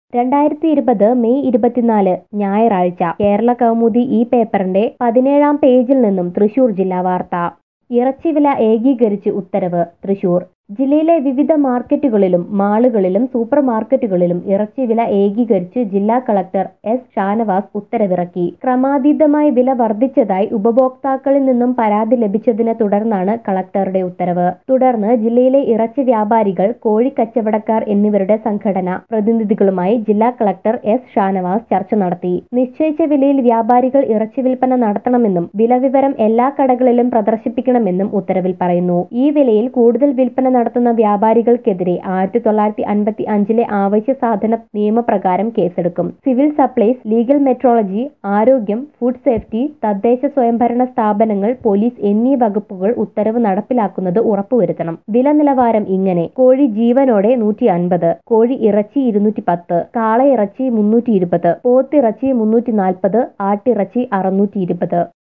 രണ്ടായിരത്തി ഇരുപത് മെയ് ഇരുപത്തിനാല് ഞായറാഴ്ച കേരള കൗമുദി ഈ പേപ്പറിന്റെ പതിനേഴാം പേജിൽ നിന്നും തൃശൂർ ജില്ലാ വാർത്ത ഇറച്ചിവില ഏകീകരിച്ച് ഉത്തരവ് തൃശൂർ ജില്ലയിലെ വിവിധ മാർക്കറ്റുകളിലും മാളുകളിലും സൂപ്പർ മാർക്കറ്റുകളിലും ഇറച്ചിവില ഏകീകരിച്ച് ജില്ലാ കളക്ടർ എസ് ഷാനവാസ് ഉത്തരവിറക്കി ക്രമാതീതമായി വില വർദ്ധിച്ചതായി ഉപഭോക്താക്കളിൽ നിന്നും പരാതി ലഭിച്ചതിനെ തുടർന്നാണ് കളക്ടറുടെ ഉത്തരവ് തുടർന്ന് ജില്ലയിലെ ഇറച്ചി വ്യാപാരികൾ കോഴിക്കച്ചവടക്കാർ എന്നിവരുടെ സംഘടന പ്രതിനിധികളുമായി ജില്ലാ കളക്ടർ എസ് ഷാനവാസ് ചർച്ച നടത്തി നിശ്ചയിച്ച വിലയിൽ വ്യാപാരികൾ ഇറച്ചി വിൽപ്പന നടത്തണമെന്നും വിലവിവരം എല്ലാ കടകളിലും പ്രദർശിപ്പിക്കണമെന്നും ഉത്തരവിൽ പറയുന്നു ഈ വിലയിൽ കൂടുതൽ വിൽപ്പന നടത്തുന്ന വ്യാപാരികൾക്കെതിരെ ആയിരത്തി തൊള്ളായിരത്തി അൻപത്തി അഞ്ചിലെ ആവശ്യ സാധന നിയമപ്രകാരം കേസെടുക്കും സിവിൽ സപ്ലൈസ് ലീഗൽ മെട്രോളജി ആരോഗ്യം ഫുഡ് സേഫ്റ്റി തദ്ദേശ സ്വയംഭരണ സ്ഥാപനങ്ങൾ പോലീസ് എന്നീ വകുപ്പുകൾ ഉത്തരവ് നടപ്പിലാക്കുന്നത് ഉറപ്പുവരുത്തണം വില നിലവാരം ഇങ്ങനെ കോഴി ജീവനോടെ നൂറ്റി അൻപത് കോഴി ഇറച്ചി ഇരുന്നൂറ്റി പത്ത് കാളയിറച്ചി മുന്നൂറ്റി ഇരുപത് പോത്തിറച്ചി മുന്നൂറ്റി നാൽപ്പത് ആട്ടിറച്ചി അറുന്നൂറ്റി ഇരുപത്